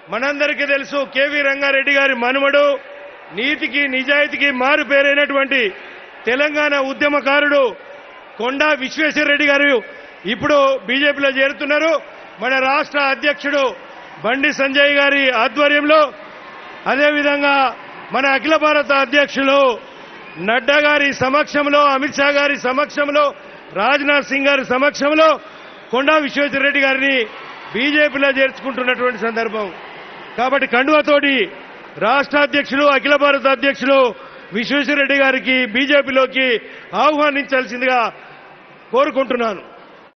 మనందరికీ తెలుసు కేవీ రంగారెడ్డి గారి మనుమడు నీతికి నిజాయితీకి మారు పేరైనటువంటి తెలంగాణ ఉద్యమకారుడు కొండా విశ్వేశ్వరరెడ్డి గారు ఇప్పుడు బీజేపీలో చేరుతున్నారు మన రాష్ట్ర అధ్యక్షుడు బండి సంజయ్ గారి ఆధ్వర్యంలో అదేవిధంగా మన అఖిల భారత అధ్యక్షులు నడ్డా గారి సమక్షంలో అమిత్ షా గారి సమక్షంలో రాజ్నాథ్ సింగ్ గారి సమక్షంలో కొండా విశ్వేశ్వరరెడ్డి గారిని బీజేపీలో చేర్చుకుంటున్నటువంటి సందర్భం కాబట్టి కండువతోటి రాష్ట్ర అధ్యక్షులు అఖిల భారత అధ్యక్షులు విశ్వేశ్వరరెడ్డి గారికి బీజేపీలోకి ఆహ్వానించాల్సిందిగా కోరుకుంటున్నాను